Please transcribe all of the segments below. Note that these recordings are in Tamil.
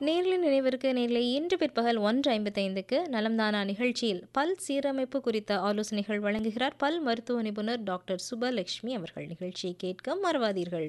நேர்களின் நினைவிற்கு நேரில் இன்று பிற்பகல் ஒன்று ஐம்பத்தைந்துக்கு நலம்தானா நிகழ்ச்சியில் பல் சீரமைப்பு குறித்த ஆலோசனைகள் வழங்குகிறார் பல் மருத்துவ நிபுணர் டாக்டர் சுபலட்சுமி அவர்கள் நிகழ்ச்சியை கேட்க மறவாதீர்கள்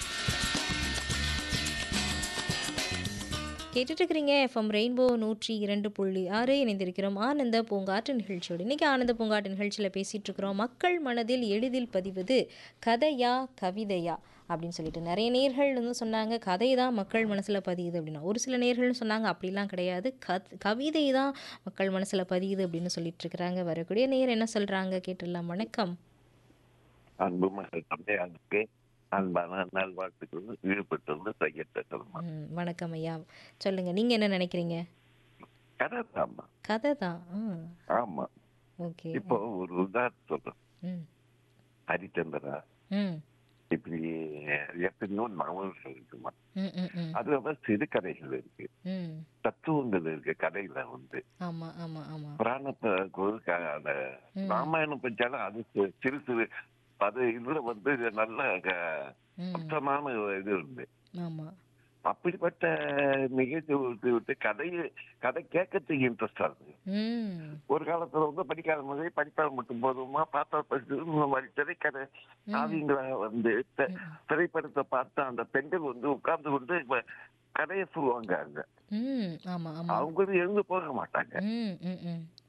கேட்டுட்டு இருக்கிறீங்க எஃப்எம் ரெயின்போ நூற்றி இரண்டு புள்ளி ஆறு இணைந்திருக்கிறோம் ஆனந்த பூங்காற்று நிகழ்ச்சியோடு இன்றைக்கி ஆனந்த பூங்காற்று நிகழ்ச்சியில் பேசிகிட்டு இருக்கிறோம் மக்கள் மனதில் எளிதில் பதிவது கதையா கவிதையா அப்படின்னு சொல்லிட்டு நிறைய நேர்கள் வந்து சொன்னாங்க கதை தான் மக்கள் மனசில் பதியுது அப்படின்னா ஒரு சில நேர்கள் சொன்னாங்க அப்படிலாம் கிடையாது கத் கவிதை தான் மக்கள் மனசில் பதியுது அப்படின்னு சொல்லிட்டு இருக்கிறாங்க வரக்கூடிய நேர் என்ன சொல்கிறாங்க கேட்டுடலாம் வணக்கம் அன்பு மகள் தந்தையாருக்கு அன்பான நல்வாழ்த்துக்கள் ஈடுபட்டு செய்யத்தக்கதுமா ம், வணக்கம் ஐயா சொல்லுங்கள் நீங்கள் என்ன நினைக்கிறீங்க கதை தான்மா கதை தான் ம் ஆமா ஓகே இப்போ ஒரு உதாரணம் சொல்றேன் ம் ஹரிச்சந்திரா ம் இப்படி எத்தனையோ நாவல்கள் இருக்குமா ம் ம் ம் அது வந்து சிறுகதைகள் இருக்கு ம் தத்துவங்கள் இருக்கு கதையில வந்து ஆமாம் ஆமாம் ஆமாம் புராணத்தை கொடுக்க அந்த ராமாயணம் படிச்சாலும் அது சி- சிறு சிறு அது இதுல வந்து நல்ல க- ம் அர்த்தமான இது இருந்து ஆமாம் அப்படிப்பட்ட நிகழ்ச்சி விட்டு விட்டு கதையை கதை கேட்கறதுக்கு இன்ட்ரெஸ்டா இருக்கு ம் ஒரு காலத்துல வந்து படிக்காத மாதிரி படித்தால் மட்டும் போதுமா பார்த்தா படிச்சு இந்த மாதிரி திரைக்கதை காவியங்களை வந்து தி- திரைப்படத்தை பார்த்தா அந்த பெண்கள் வந்து உட்கார்ந்து கொண்டு இப்ப கதையை சொல்லுவாங்க அங்க ம் ஆமாம் ஆமாம் அவங்க வந்து எழுந்து போக மாட்டாங்க ம் ம் ம்